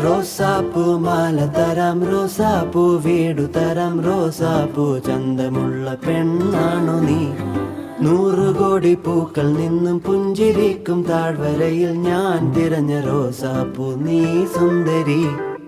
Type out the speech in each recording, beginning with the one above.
റോസാപ്പൂ മാല തരാം റോസാപ്പൂ വീടു തരാം റോസാപ്പൂ ചന്തമുള്ള പെണ്ണാണു നീ നൂറു കോടി പൂക്കൾ നിന്നും പുഞ്ചിരിക്കും താഴ്വരയിൽ ഞാൻ തിരഞ്ഞ റോസാപ്പൂ നീ സുന്ദരി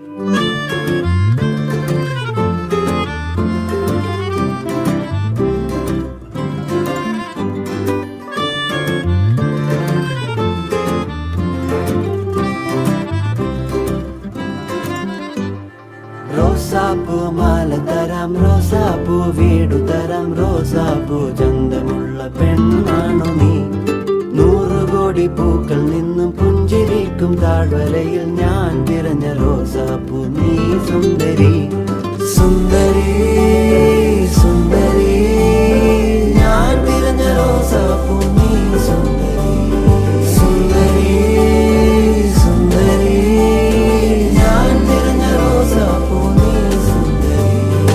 റോസാപ്പൂ മാല തരാം റോസാപ്പൂ വീടു തരാം റോസാപ്പൂ ചന്തമുള്ള പെണ്ണാണു നീ നൂറു കോടി പൂക്കൾ നിന്നും പുഞ്ചിരിക്കും താഴ്വരയിൽ ഞാൻ തിരഞ്ഞ റോസാപ്പൂ നീ സുന്ദരി സുന്ദരി സുന്ദരി ഞാൻ തിരഞ്ഞ റോസാപ്പൂ നീ സുന്ദരി സുന്ദരി സുന്ദരി ഞാൻ തിരഞ്ഞ റോസാപ്പൂ നീ സുന്ദരി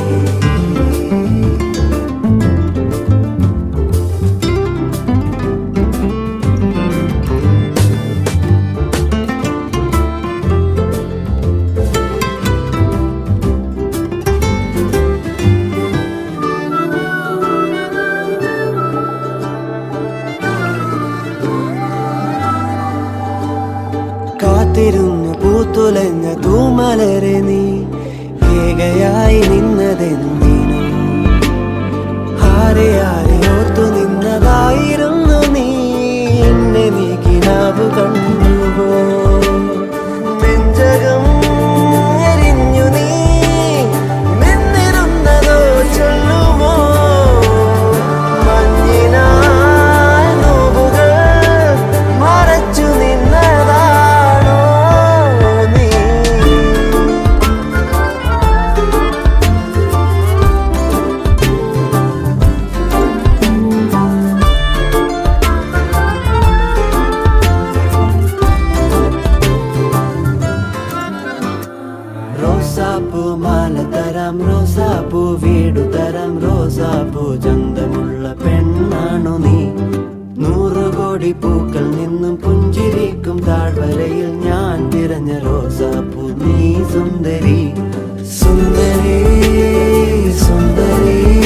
കാത്തിരുന്നു പൂത്തുലഞ്ഞ തൂമലരെ നീ ഏകയായി നിന്നതെന്തിനു ആരെ ആരെ ഓർത്തു നിന്നതായിരുന്നു നീ എന്നെ നീ കിനാവ് കണ്ടുപോ നെഞ്ചകം എരിഞ്ഞു നീ നിന്നിരുന്നതോ ചൊല്ലുമോ മഞ്ഞിനാൽ നോവുകൾ മറച്ചു നിന്നതാണോ നീ റോസാപ്പൂ മാല തരാം റോസാപ്പൂ വീടു തരാം റോസാപ്പൂ ചന്തമുള്ള പെണ്ണാണു നീ നൂറു കോടി പൂക്കൾ നിന്നും പുഞ്ചിരിക്കും താഴ്വരയിൽ ഞാൻ തിരഞ്ഞ റോസാപ്പൂ നീ സുന്ദരി സുന്ദരി സുന്ദരി